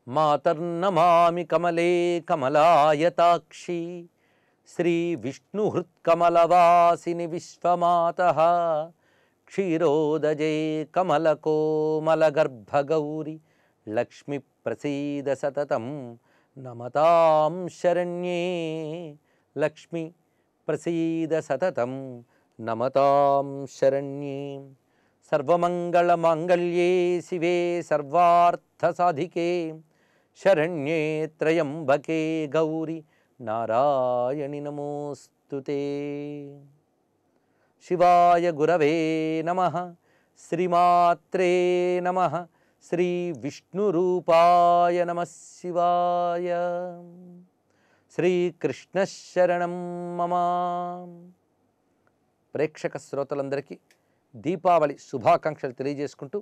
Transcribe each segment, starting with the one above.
మాతర్నమామి కమలే కమలాయతాక్షి శ్రీ విష్ణుహృత్కమలవాసిని విశ్వమాత క్షీరోదజే కమలకోమలగర్భగౌరి లక్ష్మి ప్రసీద సతతం నమతాం శరణ్యే లక్ష్మి ప్రసీద సతతం నమతాం శరణ్యే సర్వమంగళమాంగళ్యే శివే సర్వార్థసాధికే శరణ్యే త్రయంబకే గౌరి నారాయణి నమోస్తుతే శివాయ గురవే నమ శ్రీమాత్రే నమ శ్రీ విష్ణురూపాయ నమ శివాయ శ్రీకృష్ణశరణం మమ ప్రేక్షక శ్రోతలందరికీ దీపావళి శుభాకాంక్షలు తెలియజేసుకుంటూ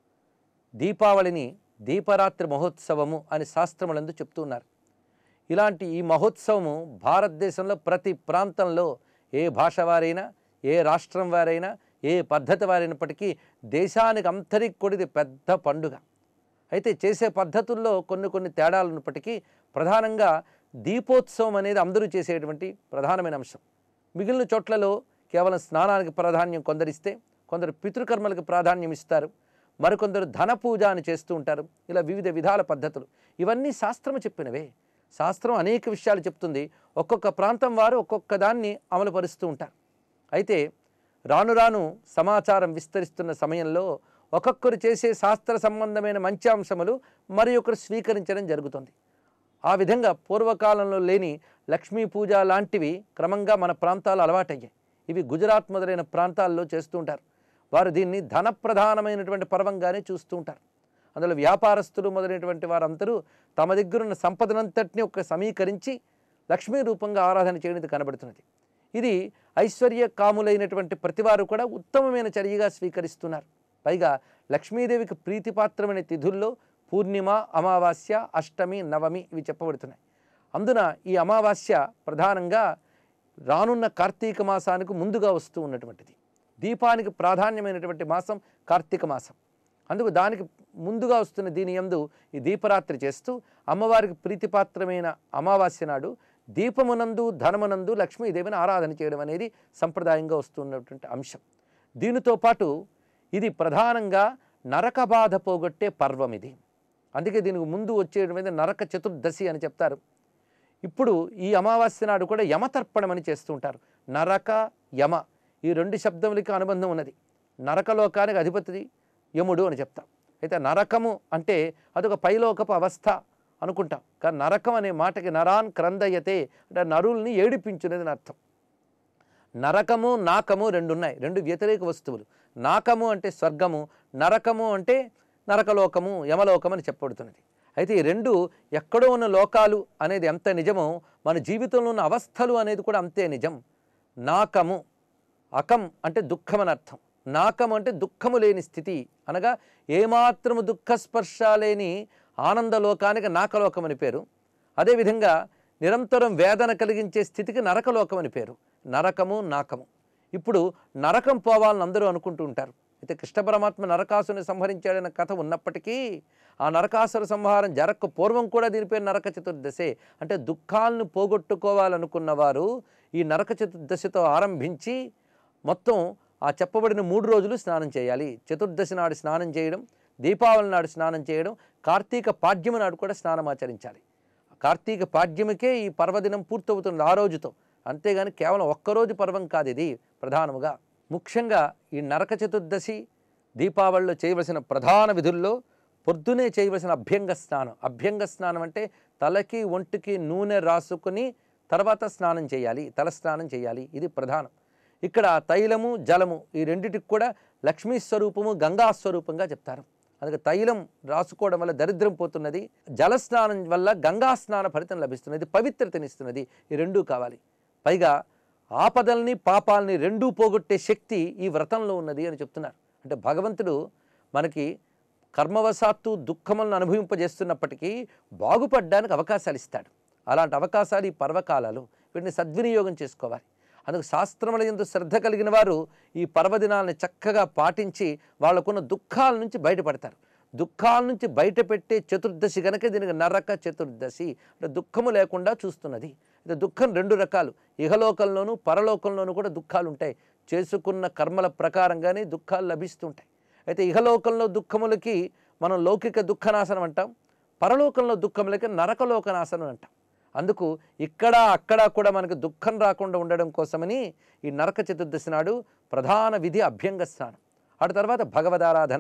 దీపావళిని దీపరాత్రి మహోత్సవము అని శాస్త్రములందు చెప్తున్నారు ఇలాంటి ఈ మహోత్సవము భారతదేశంలో ప్రతి ప్రాంతంలో ఏ భాష వారైనా ఏ రాష్ట్రం వారైనా ఏ పద్ధతి వారైనప్పటికీ దేశానికి అంతరికి కూడిది పెద్ద పండుగ అయితే చేసే పద్ధతుల్లో కొన్ని కొన్ని తేడాలు ఉన్నప్పటికీ ప్రధానంగా దీపోత్సవం అనేది అందరూ చేసేటువంటి ప్రధానమైన అంశం మిగిలిన చోట్లలో కేవలం స్నానానికి ప్రాధాన్యం కొందరిస్తే కొందరు పితృకర్మలకు ప్రాధాన్యం ఇస్తారు మరికొందరు ధన పూజ అని చేస్తూ ఉంటారు ఇలా వివిధ విధాల పద్ధతులు ఇవన్నీ శాస్త్రము చెప్పినవే శాస్త్రం అనేక విషయాలు చెప్తుంది ఒక్కొక్క ప్రాంతం వారు ఒక్కొక్క దాన్ని అమలుపరుస్తూ ఉంటారు అయితే రాను రాను సమాచారం విస్తరిస్తున్న సమయంలో ఒక్కొక్కరు చేసే శాస్త్ర సంబంధమైన మంచి అంశములు మరి ఒకరు స్వీకరించడం జరుగుతుంది ఆ విధంగా పూర్వకాలంలో లేని లక్ష్మీ పూజ లాంటివి క్రమంగా మన ప్రాంతాలు అలవాటయ్యాయి ఇవి గుజరాత్ మొదలైన ప్రాంతాల్లో చేస్తూ ఉంటారు వారు దీన్ని ధన ప్రధానమైనటువంటి పర్వంగానే చూస్తూ ఉంటారు అందులో వ్యాపారస్తులు మొదలైనటువంటి వారందరూ తమ దగ్గరున్న సంపదనంతటిని ఒక సమీకరించి లక్ష్మీ రూపంగా ఆరాధన చేయడానికి కనబడుతున్నది ఇది ఐశ్వర్య కాములైనటువంటి ప్రతివారు కూడా ఉత్తమమైన చర్యగా స్వీకరిస్తున్నారు పైగా లక్ష్మీదేవికి ప్రీతిపాత్రమైన తిథుల్లో పూర్ణిమ అమావాస్య అష్టమి నవమి ఇవి చెప్పబడుతున్నాయి అందున ఈ అమావాస్య ప్రధానంగా రానున్న కార్తీక మాసానికి ముందుగా వస్తూ ఉన్నటువంటిది దీపానికి ప్రాధాన్యమైనటువంటి మాసం కార్తీక మాసం అందుకు దానికి ముందుగా వస్తున్న దీని యందు ఈ దీపరాత్రి చేస్తూ అమ్మవారికి ప్రీతిపాత్రమైన అమావాస్య నాడు దీపమునందు ధనమునందు లక్ష్మీదేవిని ఆరాధన చేయడం అనేది సంప్రదాయంగా వస్తున్నటువంటి అంశం దీనితో పాటు ఇది ప్రధానంగా నరక బాధ పోగొట్టే పర్వం ఇది అందుకే దీనికి ముందు వచ్చేటువంటి నరక చతుర్దశి అని చెప్తారు ఇప్పుడు ఈ అమావాస్య నాడు కూడా యమతర్పణం అని చేస్తుంటారు నరక యమ ఈ రెండు శబ్దములకి అనుబంధం ఉన్నది నరకలోకానికి అధిపతి యముడు అని చెప్తాం అయితే నరకము అంటే అదొక పైలోకపు అవస్థ అనుకుంటాం కానీ నరకం అనే మాటకి నరాన్ క్రందయతే అంటే నరుల్ని ఏడిపించునేది అని అర్థం నరకము నాకము రెండు ఉన్నాయి రెండు వ్యతిరేక వస్తువులు నాకము అంటే స్వర్గము నరకము అంటే నరకలోకము యమలోకం అని చెప్పబడుతున్నది అయితే ఈ రెండు ఎక్కడో ఉన్న లోకాలు అనేది ఎంత నిజమో మన జీవితంలో ఉన్న అవస్థలు అనేది కూడా అంతే నిజం నాకము అకం అంటే దుఃఖం అని అర్థం నాకం అంటే దుఃఖము లేని స్థితి అనగా ఏమాత్రము దుఃఖస్పర్శ లేని ఆనందలోకానికి నాకలోకం అని పేరు అదేవిధంగా నిరంతరం వేదన కలిగించే స్థితికి నరకలోకం అని పేరు నరకము నాకము ఇప్పుడు నరకం పోవాలని అందరూ అనుకుంటూ ఉంటారు అయితే కృష్ణ పరమాత్మ నరకాసుని సంహరించాడన్న కథ ఉన్నప్పటికీ ఆ నరకాసుర సంహారం జరక్క పూర్వం కూడా దీని పేరు నరక చతుర్దశే అంటే దుఃఖాలను పోగొట్టుకోవాలనుకున్న వారు ఈ నరక చతుర్దశితో ఆరంభించి మొత్తం ఆ చెప్పబడిన మూడు రోజులు స్నానం చేయాలి చతుర్దశి నాడు స్నానం చేయడం దీపావళి నాడు స్నానం చేయడం కార్తీక పాడ్యమి నాడు కూడా స్నానం ఆచరించాలి కార్తీక పాడ్యమికే ఈ పర్వదినం పూర్తవుతుంది ఆ రోజుతో అంతేగాని కేవలం ఒక్కరోజు పర్వం కాదు ఇది ప్రధానముగా ముఖ్యంగా ఈ నరక చతుర్దశి దీపావళిలో చేయవలసిన ప్రధాన విధుల్లో పొద్దునే చేయవలసిన అభ్యంగ స్నానం అభ్యంగ స్నానం అంటే తలకి ఒంటికి నూనె రాసుకుని తర్వాత స్నానం చేయాలి తల స్నానం చేయాలి ఇది ప్రధానం ఇక్కడ తైలము జలము ఈ రెండిటికి కూడా లక్ష్మీ స్వరూపము గంగా స్వరూపంగా చెప్తారు అందుకే తైలం రాసుకోవడం వల్ల దరిద్రం పోతున్నది జల స్నానం వల్ల గంగా స్నాన ఫలితం లభిస్తున్నది పవిత్రతనిస్తున్నది ఈ రెండూ కావాలి పైగా ఆపదల్ని పాపాలని రెండూ పోగొట్టే శక్తి ఈ వ్రతంలో ఉన్నది అని చెప్తున్నారు అంటే భగవంతుడు మనకి కర్మవశాత్తు దుఃఖములను అనుభవింపజేస్తున్నప్పటికీ బాగుపడడానికి అవకాశాలు ఇస్తాడు అలాంటి అవకాశాలు ఈ పర్వకాలాలు వీటిని సద్వినియోగం చేసుకోవాలి అందుకు శాస్త్రముల ఎందు శ్రద్ధ కలిగిన వారు ఈ పర్వదినాలను చక్కగా పాటించి వాళ్ళకున్న దుఃఖాల నుంచి బయటపడతారు దుఃఖాల నుంచి బయటపెట్టే చతుర్దశి కనుక దీనికి నరక చతుర్దశి అంటే దుఃఖము లేకుండా చూస్తున్నది ఇది దుఃఖం రెండు రకాలు ఇహలోకంలోనూ పరలోకంలోనూ కూడా దుఃఖాలు ఉంటాయి చేసుకున్న కర్మల ప్రకారంగానే దుఃఖాలు లభిస్తుంటాయి అయితే ఇహలోకంలో దుఃఖములకి మనం లౌకిక దుఃఖనాశనం అంటాం పరలోకంలో దుఃఖములకి నరకలోకనాశనం అంటాం అందుకు ఇక్కడ అక్కడ కూడా మనకు దుఃఖం రాకుండా ఉండడం కోసమని ఈ నరక చతుర్దశి నాడు ప్రధాన విధి అభ్యంగ స్నానం అటు తర్వాత భగవదారాధన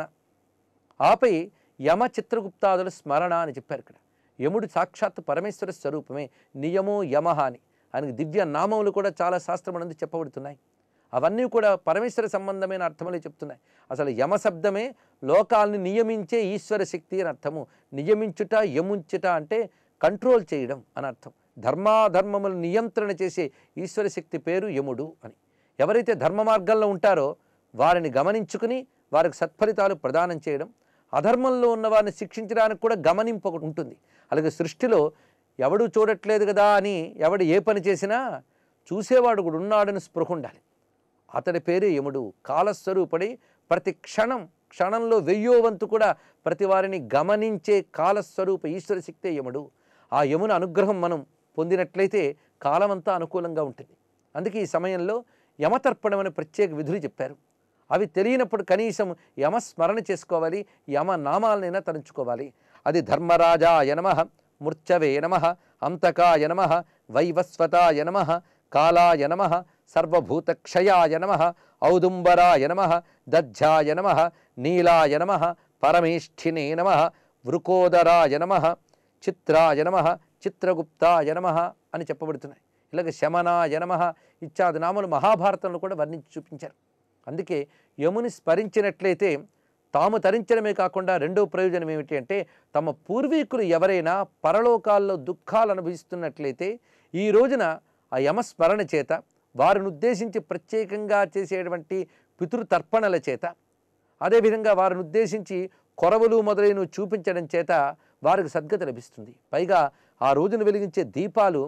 ఆపై యమ చిత్రగుప్తాదుల స్మరణ అని చెప్పారు ఇక్కడ యముడు సాక్షాత్ పరమేశ్వర స్వరూపమే నియమో యమహ అని ఆయనకి దివ్య నామములు కూడా చాలా శాస్త్రమునందు చెప్పబడుతున్నాయి అవన్నీ కూడా పరమేశ్వర సంబంధమైన అర్థములే చెప్తున్నాయి అసలు యమ శబ్దమే లోకాల్ని నియమించే ఈశ్వర శక్తి అని అర్థము నియమించుట యముంచుట అంటే కంట్రోల్ చేయడం అని అర్థం ధర్మాధర్మములు నియంత్రణ చేసే ఈశ్వర శక్తి పేరు యముడు అని ఎవరైతే ధర్మ మార్గంలో ఉంటారో వారిని గమనించుకుని వారికి సత్ఫలితాలు ప్రదానం చేయడం అధర్మంలో ఉన్న వారిని శిక్షించడానికి కూడా గమనింపు ఒకటి ఉంటుంది అలాగే సృష్టిలో ఎవడు చూడట్లేదు కదా అని ఎవడు ఏ పని చేసినా చూసేవాడు కూడా ఉన్నాడని స్పృహ ఉండాలి అతడి పేరే యముడు కాలస్వరూపడి ప్రతి క్షణం క్షణంలో వెయ్యో వంతు కూడా ప్రతి వారిని గమనించే కాలస్వరూప ఈశ్వర శక్తే యముడు ఆ యమున అనుగ్రహం మనం పొందినట్లయితే కాలమంతా అనుకూలంగా ఉంటుంది అందుకే ఈ సమయంలో యమతర్పణం అనే ప్రత్యేక విధులు చెప్పారు అవి తెలియనప్పుడు కనీసం యమస్మరణ చేసుకోవాలి యమ నామాలనైనా తలంచుకోవాలి అది ధర్మరాజాయ నమ మృత్యవే నమ అంతకాయ నమ వైవస్వతాయ నమ కాలాయ నమ సర్వభూతక్షయాయ నమ ఔదుంబరాయ నమ దజ్జాయ నమ నీలాయ నమ పరమేష్ఠినే నమ వృకోదరాయ నమ చిత్రాయ నమ చిత్రగుప్తాయ నమ అని చెప్పబడుతున్నాయి ఇలాగ శమనాయ నమ ఇత్యాది నామలు మహాభారతంలో కూడా వర్ణించి చూపించారు అందుకే యముని స్మరించినట్లయితే తాము తరించడమే కాకుండా రెండో ప్రయోజనం ఏమిటి అంటే తమ పూర్వీకులు ఎవరైనా పరలోకాల్లో దుఃఖాలు అనుభవిస్తున్నట్లయితే ఈ రోజున ఆ యమస్మరణ చేత వారిని ఉద్దేశించి ప్రత్యేకంగా చేసేటువంటి పితృతర్పణల చేత అదేవిధంగా వారిని ఉద్దేశించి కొరవలు మొదలైనవి చూపించడం చేత వారికి సద్గతి లభిస్తుంది పైగా ఆ రోజున వెలిగించే దీపాలు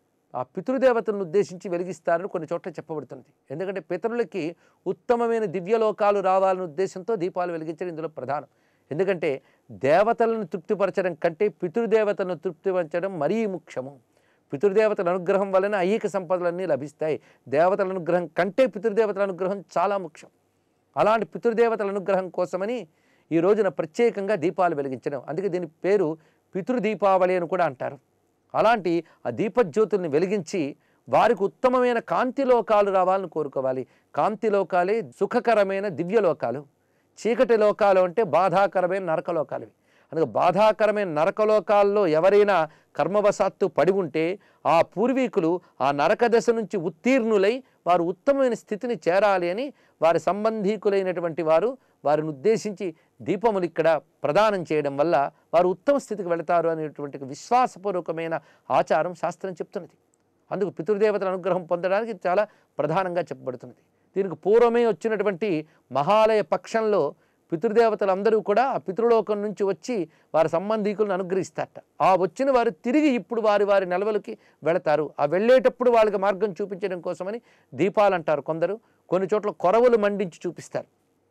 ఆ పితృదేవతలను ఉద్దేశించి వెలిగిస్తారని కొన్ని చోట్ల చెప్పబడుతున్నది ఎందుకంటే పితరులకి ఉత్తమమైన దివ్యలోకాలు రావాలనే ఉద్దేశంతో దీపాలు వెలిగించడం ఇందులో ప్రధానం ఎందుకంటే దేవతలను తృప్తిపరచడం కంటే పితృదేవతలను తృప్తిపరచడం మరీ ముఖ్యము పితృదేవతల అనుగ్రహం వలన ఐహిక సంపదలన్నీ లభిస్తాయి దేవతల అనుగ్రహం కంటే పితృదేవతల అనుగ్రహం చాలా ముఖ్యం అలాంటి పితృదేవతల అనుగ్రహం కోసమని ఈ రోజున ప్రత్యేకంగా దీపాలు వెలిగించడం అందుకే దీని పేరు పితృదీపావళి అని కూడా అంటారు అలాంటి ఆ దీపజ్యోతుల్ని వెలిగించి వారికి ఉత్తమమైన కాంతి లోకాలు రావాలని కోరుకోవాలి కాంతి లోకాలే సుఖకరమైన దివ్యలోకాలు చీకటి లోకాలు అంటే బాధాకరమైన నరకలోకాలు అందుకే బాధాకరమైన నరకలోకాల్లో ఎవరైనా కర్మవశాత్తు పడి ఉంటే ఆ పూర్వీకులు ఆ నరక దశ నుంచి ఉత్తీర్ణులై వారు ఉత్తమమైన స్థితిని చేరాలి అని వారి సంబంధీకులైనటువంటి వారు వారిని ఉద్దేశించి దీపములు ఇక్కడ ప్రదానం చేయడం వల్ల వారు ఉత్తమ స్థితికి వెళతారు అనేటువంటి విశ్వాసపూర్వకమైన ఆచారం శాస్త్రం చెప్తున్నది అందుకు పితృదేవతల అనుగ్రహం పొందడానికి ఇది చాలా ప్రధానంగా చెప్పబడుతున్నది దీనికి పూర్వమే వచ్చినటువంటి మహాలయ పక్షంలో పితృదేవతలందరూ కూడా ఆ పితృలోకం నుంచి వచ్చి వారి సంబంధీకులను అనుగ్రహిస్తారట ఆ వచ్చిన వారు తిరిగి ఇప్పుడు వారి వారి నెలవలకి వెళతారు ఆ వెళ్ళేటప్పుడు వాళ్ళకి మార్గం చూపించడం కోసమని దీపాలు అంటారు కొందరు కొన్ని చోట్ల కొరవలు మండించి చూపిస్తారు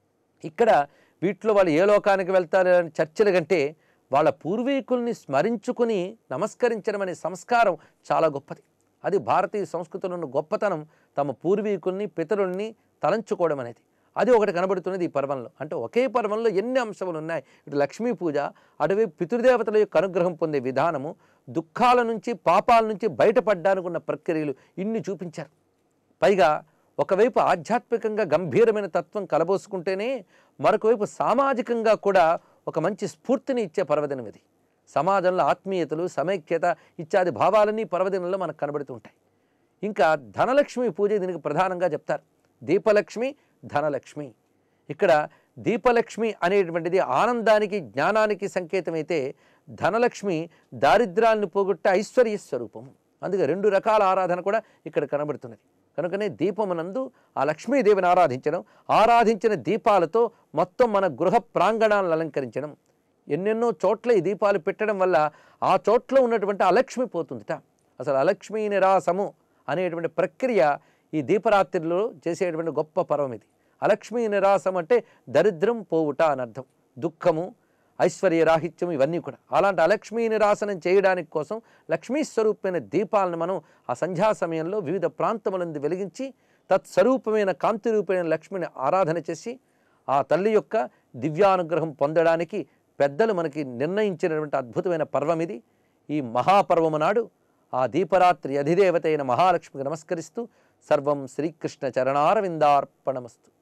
ఇక్కడ వీటిలో వాళ్ళు ఏ లోకానికి వెళ్తారు అని చర్చల కంటే వాళ్ళ పూర్వీకుల్ని స్మరించుకుని నమస్కరించడం అనే సంస్కారం చాలా గొప్పది అది భారతీయ సంస్కృతిలో ఉన్న గొప్పతనం తమ పూర్వీకుల్ని పితరుల్ని తలంచుకోవడం అనేది అది ఒకటి కనబడుతున్నది ఈ పర్వంలో అంటే ఒకే పర్వంలో ఎన్ని అంశాలు ఉన్నాయి ఇటు లక్ష్మీ పూజ అటువైపు పితృదేవతల యొక్క అనుగ్రహం పొందే విధానము దుఃఖాల నుంచి పాపాల నుంచి బయటపడడానికి ఉన్న ప్రక్రియలు ఇన్ని చూపించారు పైగా ఒకవైపు ఆధ్యాత్మికంగా గంభీరమైన తత్వం కలబోసుకుంటేనే మరొకవైపు సామాజికంగా కూడా ఒక మంచి స్ఫూర్తిని ఇచ్చే పర్వదినం ఇది సమాజంలో ఆత్మీయతలు సమైక్యత ఇత్యాది భావాలన్నీ పర్వదినంలో మనకు కనబడుతూ ఉంటాయి ఇంకా ధనలక్ష్మి పూజ దీనికి ప్రధానంగా చెప్తారు దీపలక్ష్మి ధనలక్ష్మి ఇక్కడ దీపలక్ష్మి అనేటువంటిది ఆనందానికి జ్ఞానానికి సంకేతమైతే ధనలక్ష్మి దారిద్ర్యాన్ని పోగొట్టే ఐశ్వర్య స్వరూపం అందుకే రెండు రకాల ఆరాధన కూడా ఇక్కడ కనబడుతున్నది కనుకనే దీపమునందు ఆ లక్ష్మీదేవిని ఆరాధించడం ఆరాధించిన దీపాలతో మొత్తం మన గృహ ప్రాంగణాలను అలంకరించడం ఎన్నెన్నో చోట్ల ఈ దీపాలు పెట్టడం వల్ల ఆ చోట్ల ఉన్నటువంటి అలక్ష్మి పోతుందిట అసలు అలక్ష్మీ నిరాసము అనేటువంటి ప్రక్రియ ఈ దీపరాత్రిలో చేసేటువంటి గొప్ప పర్వం ఇది అలక్ష్మీ నిరాసం అంటే దరిద్రం పోవుట అని అర్థం దుఃఖము ఐశ్వర్య రాహిత్యం ఇవన్నీ కూడా అలాంటి అలక్ష్మీ నిరాసనం చేయడానికి కోసం లక్ష్మీ స్వరూపమైన దీపాలను మనం ఆ సంధ్యా సమయంలో వివిధ ప్రాంతములందు వెలిగించి తత్స్వరూపమైన కాంతి రూపమైన లక్ష్మిని ఆరాధన చేసి ఆ తల్లి యొక్క దివ్యానుగ్రహం పొందడానికి పెద్దలు మనకి నిర్ణయించినటువంటి అద్భుతమైన పర్వం ఇది ఈ మహాపర్వము నాడు ఆ దీపరాత్రి అధిదేవత అయిన మహాలక్ష్మికి నమస్కరిస్తూ సర్వం శ్రీకృష్ణ చరణారవిందార్పణమస్తు